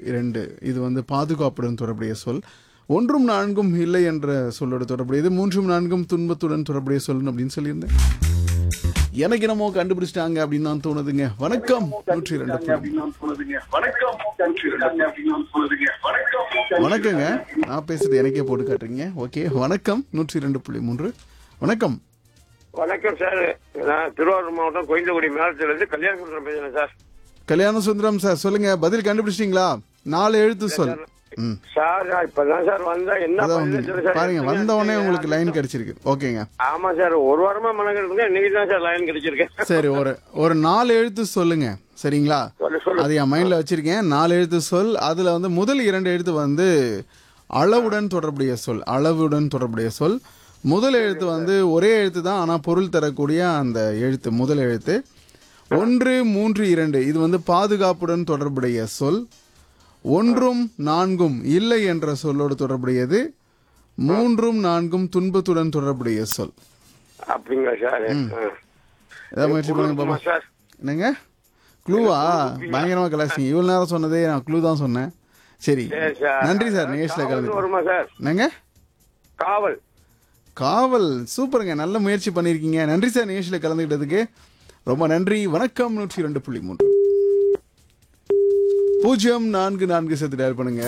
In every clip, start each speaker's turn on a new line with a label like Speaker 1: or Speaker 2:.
Speaker 1: இரண்டு இது வந்து பாதுகாப்புடன் தொடர்புடைய சொல் ஒன்றும் நான்கும் இல்லை என்ற சொல்லோடு தொடர்புடையது மூன்றும் நான்கும் துன்பத்துடன் தொடர்புடைய சொல் அப்படின்னு சொல்லியிருந்தேன் எனக்கு என்னமோ கண்டுபிடிச்சிட்டாங்க அப்படின்னு தான் தோணுதுங்க வணக்கம் நூற்றி இரண்டு புள்ளி வணக்கங்க நான் பேசுறது எனக்கே போட்டு காட்டுறீங்க ஓகே வணக்கம் நூற்றி இரண்டு புள்ளி மூன்று வணக்கம்
Speaker 2: வணக்கம் சார் நான் திருவாரூர் மாவட்டம் கோயிந்தகுடி மேலத்திலிருந்து கல்யாண சுந்தரம் பேசுறேன் சார்
Speaker 1: கல்யாண சுந்தரம் சார் சொல்லுங்க பதில் கண்டுபிடிச்சிட்டீங்களா நாலு எழுத்து சொல் ம்
Speaker 2: சார் நான் இப்பதான் சார் வந்தேன் என்ன
Speaker 1: அதான்
Speaker 2: பதில்
Speaker 1: வந்து
Speaker 2: சொல்லு சார்?
Speaker 1: பாருங்க
Speaker 2: எனக்கு
Speaker 1: வந்த உடனே
Speaker 2: தெரியாது.
Speaker 1: உங்களுக்கு லைன் கிடைச்சிருக்கு ஓகேங்க
Speaker 2: ஆமா சார் ஒரு வாரமா மனக்கிறதுங்க இன்னைக்கு தான் சார் லைன் கிடைச்சிருக்கேன்
Speaker 1: சரி ஒரு ஒரு நாலு எழுத்து சொல்லுங்க சரிங்களா
Speaker 2: சொல்லு சொல்லு
Speaker 1: அது என் மைண்ட்ல வச்சிருக்கேன் நாலு எழுத்து சொல் அதுல வந்து முதல் இரண்டு எழுத்து வந்து அளவுடன் தொடர்புடைய சொல் அளவுடன் தொடர்புடைய சொல் முதல் எழுத்து வந்து ஒரே எழுத்து தான் ஆனா பொருள் தரக்கூடிய அந்த எழுத்து முதல் எழுத்து ஒன்று மூன்று இரண்டு இது வந்து பாதுகாப்புடன் தொடர்புடைய சொல் ஒன்றும் நான்கும் இல்லை என்ற சொல்லோடு தொடர்புடையது மூன்றும் நான்கும் துன்பத்துடன் தொடர்புடைய சொல்
Speaker 2: அப்படிங்களா சார் ஆ.
Speaker 1: ஏதாவது முயற்சி பண்ணுங்க பாப்பா
Speaker 2: ஆமா சார்
Speaker 1: என்னங்க க்ளூவா பயங்கரமா கலாச்சிங்க இவ்வளவு நேரம் சொன்னதே நான் க்ளூ தான் சொன்னேன் சரி
Speaker 2: சரி சார்
Speaker 1: நன்றி சார் நேஷ்ல
Speaker 2: காவல்
Speaker 1: கலந்து
Speaker 2: வருமா சார்
Speaker 1: என்னங்க
Speaker 2: காவல்
Speaker 1: காவல் சூப்பருங்க நல்ல முயற்சி பண்ணியிருக்கீங்க நன்றி சார் நேஷ்ல கலந்துக்கிட்டதுக்கு ரொம்ப நன்றி வணக்கம் நூற்றி ரெண்டு புள்ளி மூன்று பூஜ்ஜியம் நான்கு நான்கு சேர்த்து டயல் பண்ணுங்க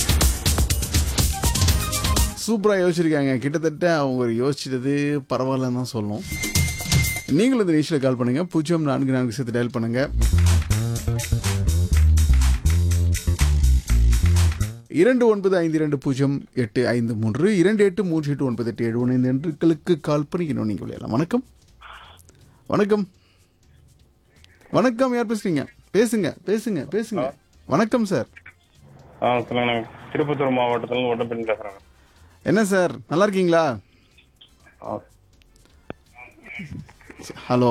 Speaker 1: சூப்பராக யோசிச்சிருக்காங்க கிட்டத்தட்ட அவங்க யோசிச்சது பரவாயில்லன்னு தான் சொல்லணும் நீங்களும் இந்த நியூஸில் கால் பண்ணுங்க பூஜ்ஜியம் நான்கு நான்கு சேர்த்து டயல் பண்ணுங்க இரண்டு ஒன்பது ஐந்து இரண்டு பூஜ்ஜியம் எட்டு ஐந்து மூன்று இரண்டு எட்டு மூன்று எட்டு ஒன்பது எட்டு ஏழு ஒன்று இந்த எண்களுக்கு கால் பண்ணி இன்னும் நீங்கள் விளையாடலாம் வணக்கம் வணக்கம் வணக்கம் யார் பேசுறீங்க பேசுங்க பேசுங்க பேசுங்க வணக்கம் சார்
Speaker 3: ஆ சொல்லுங்க நான் திருப்பத்தூர் மாவட்டத்துல ஒட்டப்பன் பேசுறேன்
Speaker 1: என்ன சார் நல்லா இருக்கீங்களா
Speaker 3: ஆ.
Speaker 1: ஹலோ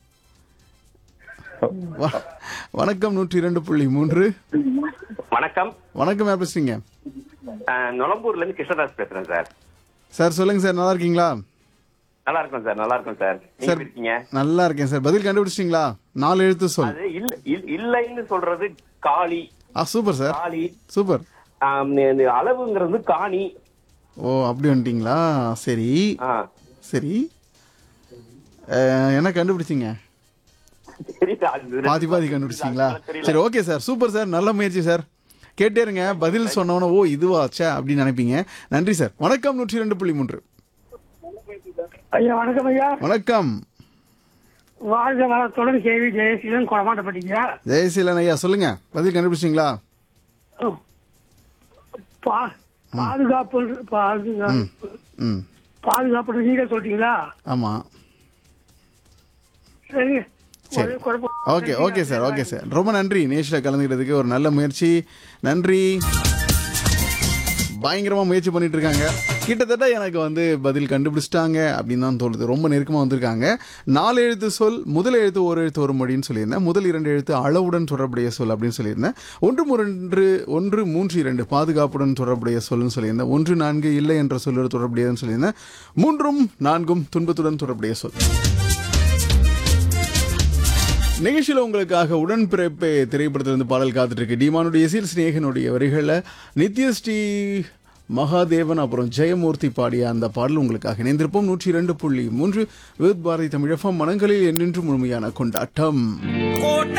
Speaker 1: வ- வணக்கம் நூற்றி இரண்டு புள்ளி மூன்று
Speaker 4: வணக்கம்
Speaker 1: வணக்கம் யார் பேசுறீங்க
Speaker 4: அஹ், நுளம்பூர்ல இருந்து கிருஷ்ணதாஸ் பேசுறேன் சார்
Speaker 1: சார் சொல்லுங்க சார் நல்லா இருக்கீங்களா
Speaker 4: நல்லா இருக்கும் சார் நல்லா இருக்கும் சார் நீங்க
Speaker 1: சார்
Speaker 4: எப்படி இருக்கீங்க
Speaker 1: நல்லா இருக்கேன் சார் பதில் கண்டுபிடிச்சிட்டீங்களா நாலு எழுத்து சொல்
Speaker 4: அது இல்ல இல்- இல்லைன்னு சொல்றது காளி
Speaker 1: ஆ சூப்பர் சார்
Speaker 4: காளி
Speaker 1: சூப்பர்
Speaker 4: ஆம், இந்த அளவுங்கிறது காணி
Speaker 1: ஓ அப்படி வந்துட்டீங்களா சரி
Speaker 4: ஆ.
Speaker 1: சரி அஹ், என்ன கண்டுபிடிச்சிங்க
Speaker 4: தெரியல, அது
Speaker 1: பாதி பாதி கண்டுபிடிச்சிங்களா
Speaker 4: தெரியல.
Speaker 1: சரி ஓகே சார் சூப்பர் சார் நல்ல முயற்சி சார் கேட்டே இருங்க பதில் சொன்னவன ஓ இதுவாச்சா அப்படின்னு நினைப்பீங்க நன்றி சார் வணக்கம் நூற்றி ரெண்டு புள்ளி மூன்று
Speaker 5: ஐயா வணக்கம் ஐயா
Speaker 1: வணக்கம்
Speaker 5: வாழ்க வளத்துடன் கேவி ஜெயசீலன் கொடமாட்டப்பட்டீங்க
Speaker 1: ஜெயசீலன் ஐயா சொல்லுங்க பதில் கண்டுபிடிச்சிங்களா
Speaker 5: பா- பாதுகாப்பு பாதுகாப்பு
Speaker 1: ம்
Speaker 5: பாதுகாப்பு நீங்க சொல்லிட்டீங்களா
Speaker 1: ஆமாம்
Speaker 5: சரி
Speaker 1: சரி.
Speaker 5: ஒரே குழப்பம்.
Speaker 1: Okay okay sir okay sir ரொம்ப நன்றி நேஷில் கலந்துக்கிட்டதுக்கு ஒரு நல்ல முயற்சி நன்றி பயங்கரமாக முயற்சி பண்ணிட்டு இருக்காங்க கிட்டத்தட்ட எனக்கு வந்து பதில் கண்டுபிடிச்சிட்டாங்க அப்படின்னு தான் தோணுது ரொம்ப நெருக்கமாக வந்திருக்காங்க நாலு எழுத்து சொல் முதல் எழுத்து ஒரு எழுத்து ஒரு மொழின்னு சொல்லியிருந்தேன் முதல் இரண்டு எழுத்து அளவுடன் தொடர்புடைய சொல் அப்படின்னு சொல்லியிருந்தேன் ஒன்று மூன்று ஒன்று மூன்று இரண்டு பாதுகாப்புடன் தொடர்புடைய சொல்லுன்னு சொல்லியிருந்தேன் ஒன்று நான்கு இல்லை என்ற சொல்லோடு தொடர்புடையதுன்னு சொல்லியிருந்தேன் மூன்றும் நான்கும் துன்பத்துடன் தொடர்புடைய சொல் நிகழ்ச்சியில் உங்களுக்காக உடன்பிறப்பு திரைப்படத்திலிருந்து பாடல் காத்துட்டு இருக்கு டிமானுடைய எசில் ஸ்நேகனுடைய வரிகளில் நித்யஸ்ரீ மகாதேவன் அப்புறம் ஜெயமூர்த்தி பாடிய அந்த பாடல் உங்களுக்காக இணைந்திருப்போம் நூற்றி இரண்டு புள்ளி மூன்று வித் பாரதி தமிழகம் மனங்களில் என்றென்று முழுமையான கொண்டாட்டம்
Speaker 6: கோட்டை